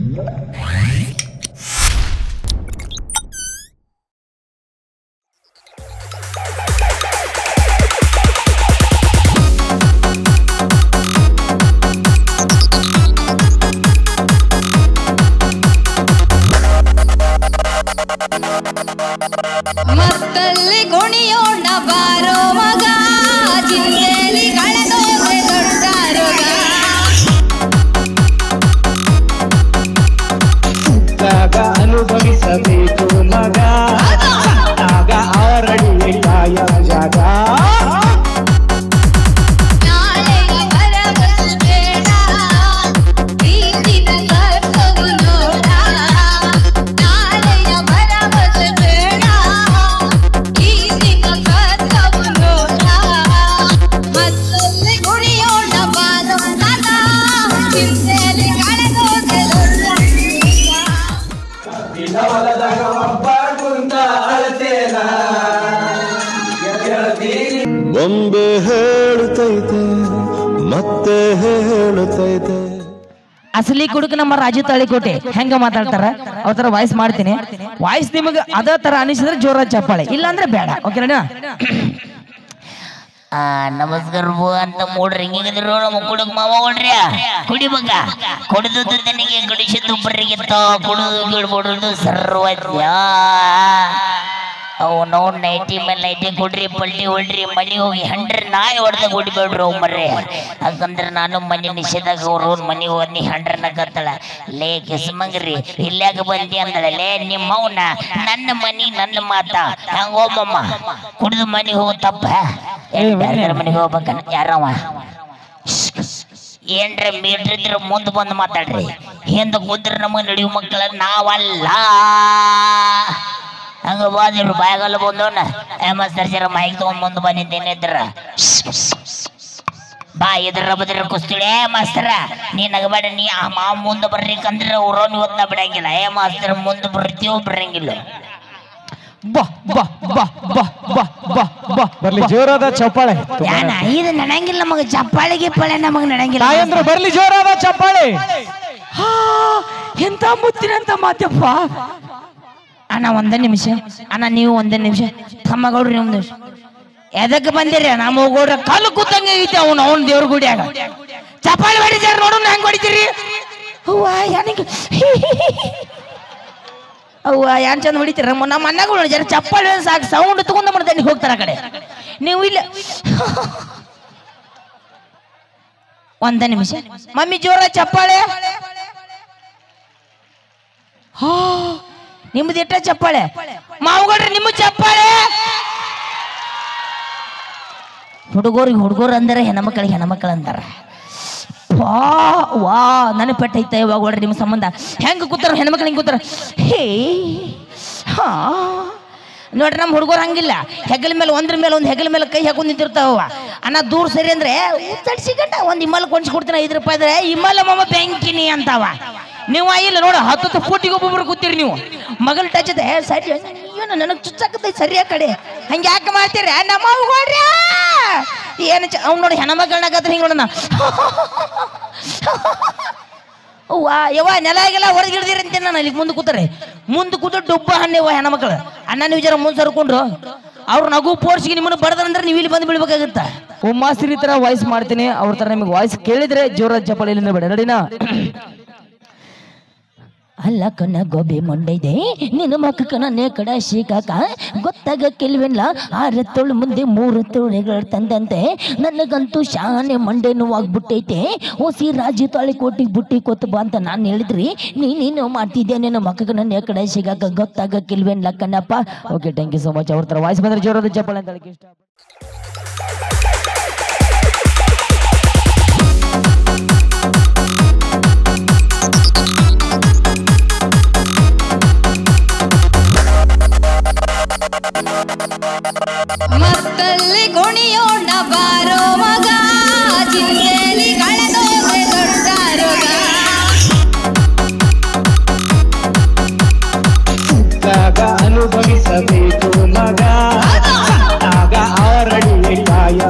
ಮತ್ತಲ್ಲಿ ಕುಣಿಯೋಣ ಬಾರೋ ಮಗ ಚಿಂತೆಲಿ ಕಳೆದೋದೆ ದೊಡ್ಡ ರೋಗ ಆಗ ಅನುಭವಿಸಬೇಕು ಮಗ ಆಗ ಆರಡಿ ಕಾಯ ಜಾಗ ನಾಳೆಯ ಭರವಸೆ ಬೇಡ ಪ್ರೀತಿನ ಕರ್ತವು ನೋಡ ನಾಳೆಯ ಭರವಸೆ ಬೇಡ ಪ್ರೀತಿನ ಕರ್ತವು ನೋಡ ಮತ್ತಲ್ಲಿ ಕುಣಿಯೋಣ ಬಾರೋ ಮಗ ಚಿಂತೆಲಿ ಕಳೆದೋದೆ ದೊಡ್ಡ ರೋಗ. ಒಬ್ಬ ಕುಂತ ಅಳತೇನ ಬೊಂಬೆ ಹೇಳುತ್ತೈತೆ ಮತ್ತೆ ಹೇಳುತ್ತೈತೆ ಅಸಲಿ ಕುಡುಕ ನಮ್ಮ ರಾಜು ತಾಳಿಕೋಟೆ ಹೆಂಗ ಮಾತಾಡ್ತಾರ ಅವ್ರ ತರ ವಾಯ್ಸ್ ಮಾಡ್ತೀನಿ ವಾಯ್ಸ್ ನಿಮಗೆ ಅದೇ ತರ ಅನಿಸಿದ್ರೆ ಜೋರ ಚಪ್ಪಾಳೆ ಇಲ್ಲಾಂದ್ರೆ ಬೇಡ ಓಕೆ ಆ ನಮಸ್ಕಾರ ಬೋ ಅಂತ ಮೂಡ್ರಿ ಹಿಂಗಿದ್ರು ನಮ್ಮ ಕುಡುಕ್ ಮಾವ ಓಡ್ರಿ ಕುಡಿ ಮಗ ಕುಡಿದು ತನಿಗೆ ಕುಡಿಸಿದ್ದು ಬರ್ರಿಗಿತ್ತ ಕುಡಿದು ಗಿಡ್ಬಿಡುದು ಸರ್ವಜ್ಞ ಅವು ನಾವು ನೈಟಿ ಮೇಲೆ ನೈಟಿ ಕೊಡ್ರಿ ಪಲ್ಟಿ ಹೊಡ್ರಿ ಮನೆ ಹೋಗಿ ಹಂಡ್ರಿ ನಾಯಿ ಹೊಡೆದ ಕುಡಿಬೇಡ್ರಿ ಅವ್ ಮರ್ರಿ ಯಾಕಂದ್ರೆ ನಾನು ಮನೆ ನಿಷೇಧಾಗ ಅವ್ರು ಮನೆ ಹೋಗಿ ಹಂಡ್ರನ ಕತ್ತಳ ಲೇ ಕಿಸ್ಮಂಗ್ರಿ ಇಲ್ಯಾಕ ಬಂದಿ ಅಂದಳ ಲೇ ನಿಮ್ಮವ್ನ ನನ್ನ ಮನಿ ನನ್ನ ಮಾತ ಹಂಗೋಮಮ್ಮ ಕುಡಿದು ಮನೆಗೆ ಹೋಗೋ ತಪ್ಪ ಯಾರ ಮನೆಗೆ ಹೋಗ್ಬೇಕನ್ನ ಯಾರವ ಏನ್ರ ಮೀಟ್ರ್ ಇದ್ರ ಮುಂದೆ ಬಂದು ಮಾತಾಡ್ರಿ ಹಿಂದೆ ಕೂತ್ರ ನಮಗೆ ನಡೆಯುವ ಮಕ್ಕಳ ನಾವಲ್ಲ ಹಂಗ ಬಾದಿರು ಬಾಯಾಗಲ್ಲ ಬಂದವನ ಏ ಮಾಸ್ತರ್ ಜರ ಮೈಕ್ ತಗೊಂಡ್ ಮುಂದೆ ಬಂದಿದ್ದೇನೆ ಇದ್ರ ಬಾ ಇದ್ರ ಬದ್ರ ಕುಸ್ತಿಳಿ ಏ ಮಾಸ್ತರ ನೀ ನಗಬೇಡ ನೀ ಆ ಮಾವ ಮುಂದೆ ಬರ್ರಿಕಂದ್ರೆ ಅವ್ರವ್ನ ಇವತ್ತ ಬಿಡಂಗಿಲ್ಲ ಏ ಮಾಸ್ತರ್ ಮುಂದೆ ಬರ್ತೀವೋ ಬರಂಗಿಲ್ಲ ಬಾ ಬಾ ಬಾ ಬಾ ಬಾ ಬಾ ಬಾ ಬರ್ಲಿ ಜೋರಾದ ಚಪ್ಪಾಳೆ ಯಾನ ಇದು ನಡೆಯಂಗಿಲ್ಲ ನಮಗೆ ಚಪ್ಪಾಳೆ ಗಿಪ್ಪಾಳೆ ನಮಗೆ ನಡೆಯಂಗಿಲ್ಲ ತಾಯಂದ್ರು ಬರ್ಲಿ ಜೋರಾದ ಚಪ್ಪಾಳೆ ಹಾ, ಎಂತ ಮುತ್ತಿನಂತ ಮಾತಪ್ಪ ಅಣ್ಣ ಒಂದೇ ನಿಮಿಷ ಅಣ್ಣ ನೀವು ಒಂದೇ ನಿಮಿಷ ತಮ್ಮಗೌಡ್ರಿ ಒಂದು ನಿಮಿಷ ಎದಕ್ಕೆ ಬಂದಿರಿ ನಮ್ಮ ಗೌಡ್ರ ಕಲ್ಲು ಕೂತಂಗ ಐತಿ ಅವನು ಅವನ ದೇವ್ರ ಗುಡಿಯಾಗ ಚಪ್ಪಾಳಿ ಹೊಡಿತಾರ ನೋಡೋಣ ಹೆಂಗ್ ಹೊಡಿತೀರಿ ಅವ್ವ ಯಾನಿಗೆ ಅವ್ವ ಯಾನ್ ಚಂದ ಹೊಡಿತೀರ ನಮ್ಮ ನಮ್ಮ ಅಣ್ಣಗಳು ಜರ ಚಪ್ಪಾಳಿ ಹೊಡ್ದ್ ಸಾಕು ಸೌಂಡ್ ತಗೊಂಡು ಮಾಡ್ದೆ ಹೋಗ್ತಾರ ಆ ಕಡೆ ನೀವು ಇಲ್ಲ ಒಂದ ನಿಮಿಷ ಮಮ್ಮಿ ಜೋರ ಚಪ್ಪಾಳೆ ಹಾ ನಿಮ್ದು ಇಟ್ಟ ಚಪ್ಪಾಳೆ ಮಾವುಗಳ್ರಿ ನಿಮ್ಮ ಚಪ್ಪಾಳೆ ಹುಡುಗರಿಗೆ ಹುಡುಗರು ಅಂದರೆ ಹೆಣ್ಮಕ್ಳಿಗೆ ಹೆಣ್ಮಕ್ಳು ಅಂತಾರ ವಾ ವಾ ನನಗೆ ಪೆಟ್ಟೈತೆ ಇವಾಗ ನೋಡ್ರಿ ನಿಮ್ಮ ಸಂಬಂಧ ಹೆಂಗೆ ಕೂತಾರ ಹೆಣ್ಮಕ್ಳು ಹಿಂಗೆ ಕೂತಾರ ಹೇ ಹಾ ನೋಡ್ರಿ ನಮ್ಮ ಹುಡುಗರು ಹಂಗಿಲ್ಲ ಹೆಗಲ ಮೇಲೆ ಒಂದ್ರ ಮೇಲೆ ಒಂದು ಹೆಗಲ ಮೇಲೆ ಕೈ ಹಾಕೊಂಡು ನಿಂತಿರ್ತಾವ ಅಣ್ಣ ದೂರ ಸರಿ ಅಂದ್ರೆ ತಡ್ಸಿಕಂಡ ಒಂದು ಇಮ್ಮಲ್ ಕೊಂಡ್ಸಿ ಕೊಡ್ತೀನಿ ಐದು ರೂಪಾಯಿ ಇದ್ರೆ ಇಮ್ಮಲ್ಲ ಮಮ್ಮ ಬೆಂಕಿನಿ ಅಂತಾವ ನೀವು ಇಲ್ಲ ನೋಡು ಹತ್ತು ಹತ್ತು ಫೂಟಿಗೆ ಒಬ್ಬೊಬ್ರು ಕೂತೀರಿ ನೀವು ಮಗಲ್ ಟಚ್ ಇದೆ ಸರಿ ಅಯ್ಯೋ ನನಗೆ ಚುಚ್ಚಾಕತ್ತೈತೆ ಸರಿಯ ಕಡೆ ಹಂಗೆ ಯಾಕೆ ಮಾಡ್ತೀರಿ ನಮ್ಮ ಹೋಗ್ರಿ ಏನು ಚ ಅವ್ನು ನೋಡಿ ಹೆಣ್ಮಕ್ಳನ್ನಾಗತ್ರ ಹಿಂಗೆ ನೋಡೋಣ ಅವ್ವ ಯವ್ವ ನೆಲ ಆಗಿಲ್ಲ ಹೊರಗಿಡ್ದಿರಿ ಅಂತ ನಾನು ಇಲ್ಲಿ ಮುಂದೆ ಕೂತಾರೆ ಮುಂದೆ ಕೂತ ಡುಬ್ಬ ಹಣ್ಣೆವ್ವ ಹೆಣ್ಮಕ್ಳು ಅಣ್ಣ ನೀವು ಜರ ಮುಂದೆ ಸರ್ಕೊಂಡ್ರು ಅವ್ರ ನಗು ಪೋರ್ಸ್ಗೆ ನಿಮ್ಮನ್ನು ಬಡದ್ರಂದ್ರೆ ನೀವು ಇಲ್ಲಿ ಬಂದು ಬೀಳ್ಬೇಕಾಗತ್ತ ಉಮ್ಮಾಸಿರಿ ತರ ವಾಯ್ಸ್ ಮಾಡ್ತೀನಿ ಅವ್ರ ತರ ನಿಮಗೆ ವಾಯ್ಸ್ ಕೇಳಿದ್ರೆ ಜೋರ ಚಪ್ಪಾಳೆ ಇಲ್ಲಿಂದ ಬೇಡ ರೆಡಿನಾ ಅಲ್ಲ ಕಣ್ಣ ಗೋಬಿ ಮೊಂಡೈದೆ ನಿನ್ನ ಮಕ್ಕ ನನ್ನೇ ಕಡ ಶೀಕಾಕ ಗೊತ್ತಾಗ ಕೆಲ್ವೆಲ್ಲ ಆರ ತೊಳು ಮುಂದೆ ಮೂರು ತೊಳೆಗಳು ತಂದಂತೆ ನನಗಂತೂ ಶಾನೆ ಮಂಡೆ ನೋವಾಗ್ಬಿಟ್ಟೈತೆ ಓಸಿ ರಾಜು ತಾಳಿ ಕೋಟಿ ಬುಟ್ಟಿ ಕೊತ್ತು ಬಾ ಅಂತ ನಾನು ಹೇಳಿದ್ರಿ ನೀನೇನು ಮಾಡ್ತಿದ್ದೆ ನಿನ್ನ ಮಕ್ಕಗೆ ನನ್ನ ಕಡೆ ಸಿಗಾಕ ಗೊತ್ತಾಗ ಕೆಲ್ವೆನ್ಲ Kannappa okay thank you so much ಅವ್ರ ತರ ವಾಯ್ಸ್ ಬಂದ್ರೆ ಜೋರದ ಚಪ್ಪಾಳೆ ಅಂತ ಹೇಳಕ್ಕೆ ಇಷ್ಟ ಮತ್ತಲ್ಲಿ ಕುಣಿಯೋಣ ಬಾರೋ ಮಗ ಚಿಂತೆಲಿ ಕಳೆದೋದೆ ದೊಡ್ಡ ರೋಗ ಆಗ ಅನುಭವಿಸಬೇಕು ಮಗ ಆಗ ಆರಡಿ ಕಾಯ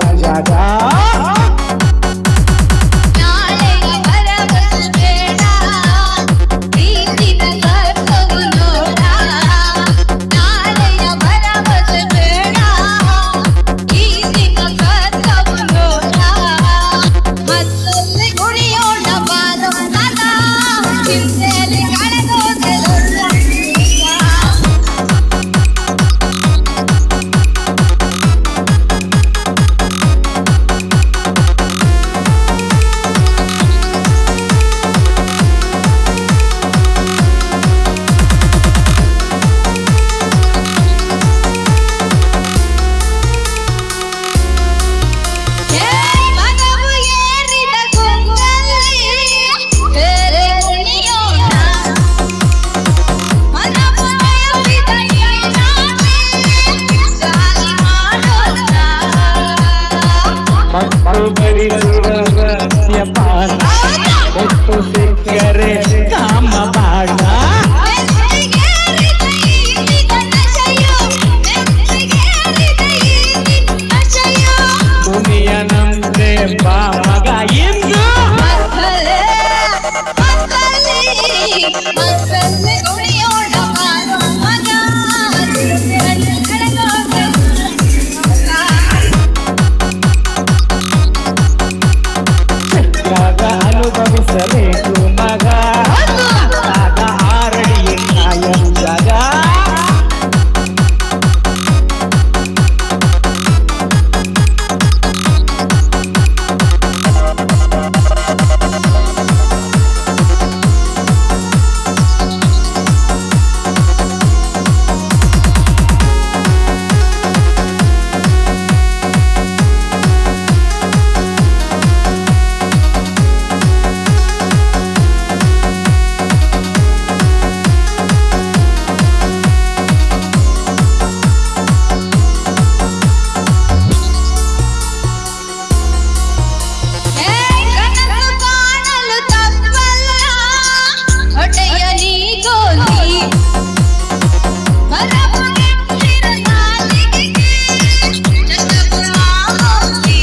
ಮತ್ತಲ್ಲಿ ಕುಣಿಯೋಣ ಬಾರೋ ಮಗ ಚಿಂತೆಯಲ್ಲಿ ಕಳೆದೋದ್ರೆ ಮಗ. ಆಗ ಅನುಭವಿಸಬೇಕು ಮಗ ಆಗ ಆರಡಿಯ ಕಾಯಂ ಜಾಗ ಏ ಕನಸು ಕಾಣಲು ತಪ್ಪಲ್ಲ ಹೊಟ್ಟೆಯಲ್ಲಿ ಗೋಲಿ ಮರಮುಗಿಟ್ಟಿರ ನಾಲಿಗೆಗೆ ಚಂದ್ರಪುರಾಗಿ.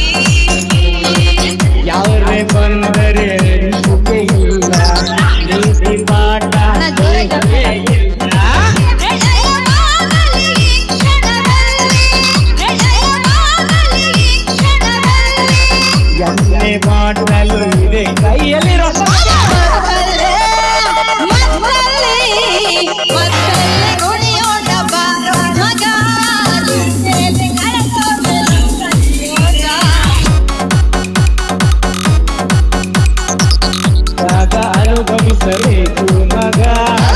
ಯಾವರೇ ಬಂದರೆ ಸುಖೆ ಇಲ್ಲ ನೀತಿ ಪಾಠ ಬೇಕೇ ಇಲ್ಲ ಪ್ರಳಯವಾಗಲಿ ಈ ಕ್ಷಣದಲ್ಲಿ, ಪ್ರಳಯವಾಗಲಿ ಈ ಕ್ಷಣದಲ್ಲಿ. ಎಣ್ಣೆ ಬಾಟಲು ಇದೆ ಕೈಯಲ್ಲಿ ರಸ ಮತ್ತಲ್ಲೇ, ಮತ್ತಲ್ಲಿ, ಮತ್ತಲ್ಲಿ ಕುಣಿಯೋಣ ಬಾರೋ ಮಗ. ಚಿಂತೆಯಲ್ಲಿ ಕಳೆದೋದ್ರೆ ಸಂಯೋಗ. ಆಗ ಅನುಭವಿಸಬೇಕು ಮಗ